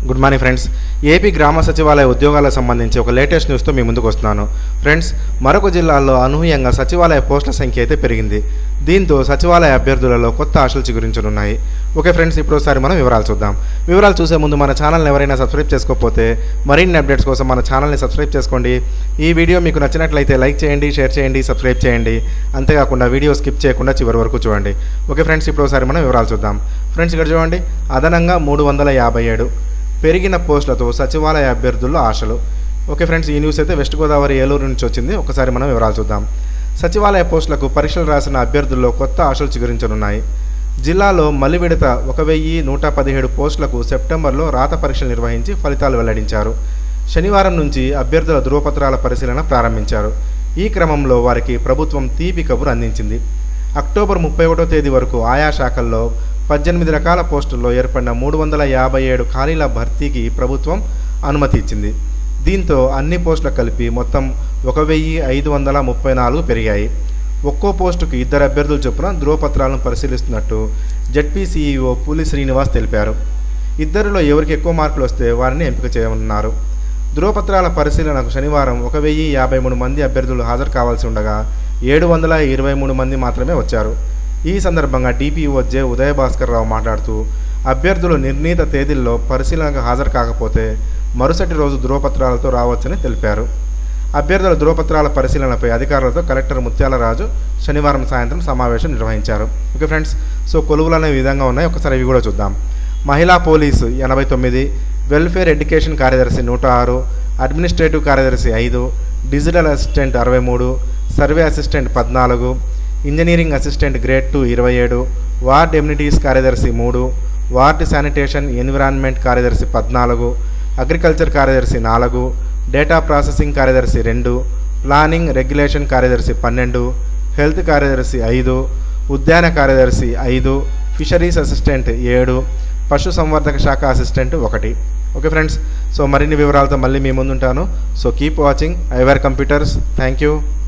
good morning friends AP గ్రామ సచివాలయ ఉద్యోగాలకు సంబంధించి ఒక లేటెస్ట్ న్యూస్తో మీ ముందుకు వస్తున్నాను ఫ్రెండ్స్ మరొక జిల్లాల్లో అనూహ్యంగా సచివాలయ పోస్టుల సంఖ్య అయితే పెరిగింది దీంతో సచివాలయ అభ్యర్థులలో కొత్త ఆశలు చిగురించనున్నాయి ఓకే ఫ్రెండ్స్ ఇప్పుడు ఒకసారి మనం వివరాలు చూద్దాం వివరాలు చూసే ముందు మన ఛానల్ని ఎవరైనా సబ్స్క్రైబ్ చేసుకోకపోతే మరిన్ని అప్డేట్స్ కోసం మన ఛానల్ని సబ్స్క్రైబ్ చేసుకోండి ఈ వీడియో మీకు నచ్చినట్లయితే లైక్ చేయండి షేర్ చేయండి సబ్స్క్రైబ్ చేయండి అంతేకాకుండా వీడియో స్కిప్ చేయకుండా చివరి వరకు చూడండి ఓకే ఫ్రెండ్స్ ఇప్పుడు ఒకసారి మనం వివరాలు చూద్దాం ఫ్రెండ్స్ ఇక్కడ చూడండి అదనంగా మూడు వందల యాభై ఏడు పెరిగిన పోస్టులతో సచివాలయ అభ్యర్థుల్లో ఆశలు ఓకే ఫ్రెండ్స్ ఈ న్యూస్ అయితే వెస్ట్ గోదావరి ఏలూరు నుంచి వచ్చింది ఒకసారి మనం వివరాలు చూద్దాం సచివాలయ పోస్టులకు పరీక్షలు రాసిన అభ్యర్థుల్లో కొత్త ఆశలు చిగురించనున్నాయి జిల్లాలో మలి విడత ఒక వెయ్యి నూట పదిహేడు పోస్టులకు సెప్టెంబర్లో రాత పరీక్షలు నిర్వహించి ఫలితాలు వెల్లడించారు శనివారం నుంచి అభ్యర్థుల ధృవపత్రాల పరిశీలన ప్రారంభించారు ఈ క్రమంలో వారికి ప్రభుత్వం తీపి కబురు అందించింది అక్టోబర్ ముప్పై ఒకటో తేదీ వరకు ఆయా శాఖల్లో పద్దెనిమిది రకాల పోస్టుల్లో ఏర్పడిన మూడు వందల యాభై ఏడు ఖాళీల భర్తీకి ప్రభుత్వం అనుమతి ఇచ్చింది దీంతో అన్ని పోస్టులకు కలిపి మొత్తం ఒక వెయ్యి ఐదు వందల ముప్పై నాలుగు పెరిగాయి ఒక్కో పోస్టుకు ఇద్దరు అభ్యర్థుల చొప్పున ధృవపత్రాలను పరిశీలిస్తున్నట్టు జడ్పీ సీఈఓ పూలి శ్రీనివాస్ తెలిపారు ఇద్దరిలో ఎవరికి ఎక్కువ మార్కులు వస్తే వారిని ఎంపిక చేయనున్నారు ధృవపత్రాల పరిశీలనకు శనివారం ఒక వెయ్యి యాభై మూడు మంది అభ్యర్థులు హాజరు కావాల్సి ఉండగా ఏడు వందల ఇరవై మూడు మంది మాత్రమే వచ్చారు ఈ సందర్భంగా డిపిఓ జె ఉదయభాస్కర్ రావు మాట్లాడుతూ అభ్యర్థులు నిర్ణీత తేదీల్లో పరిశీలనకు హాజరు కాకపోతే మరుసటి రోజు ధృవపత్రాలతో రావచ్చని తెలిపారు అభ్యర్థుల ధృవపత్రాల పరిశీలనపై అధికారులతో కలెక్టర్ ముత్యాలరాజు శనివారం సాయంత్రం సమావేశం నిర్వహించారు ఓకే ఫ్రెండ్స్ సో కొలువులు అనేవి ఈ విధంగా ఉన్నాయి ఒకసారి ఇవి కూడా చూద్దాం మహిళా పోలీసు ఎనభై తొమ్మిది వెల్ఫేర్ ఎడ్యుకేషన్ కార్యదర్శి నూట ఆరు అడ్మినిస్ట్రేటివ్ కార్యదర్శి ఐదు డిజిటల్ అసిస్టెంట్ అరవై మూడు సర్వే అసిస్టెంట్ పద్నాలుగు ఇంజనీరింగ్ అసిస్టెంట్ గ్రేడ్ టూ ఇరవై ఏడు వార్డ్ ఎమ్యూనిటీస్ కార్యదర్శి మూడు వార్డ్ శానిటేషన్ ఎన్విరాన్మెంట్ కార్యదర్శి పద్నాలుగు అగ్రికల్చర్ కార్యదర్శి నాలుగు డేటా ప్రాసెసింగ్ కార్యదర్శి రెండు ప్లానింగ్ రెగ్యులేషన్ కార్యదర్శి పన్నెండు హెల్త్ కార్యదర్శి ఐదు ఉద్యాన కార్యదర్శి ఐదు ఫిషరీస్ అసిస్టెంట్ ఏడు పశు సంవర్ధక శాఖ అసిస్టెంట్ ఒకటి ఓకే ఫ్రెండ్స్ సో మరిన్ని వివరాలతో మళ్ళీ మీ ముందుంటాను సో కీప్ వాచింగ్ ఐవర్ కంప్యూటర్స్ థ్యాంక్ యూ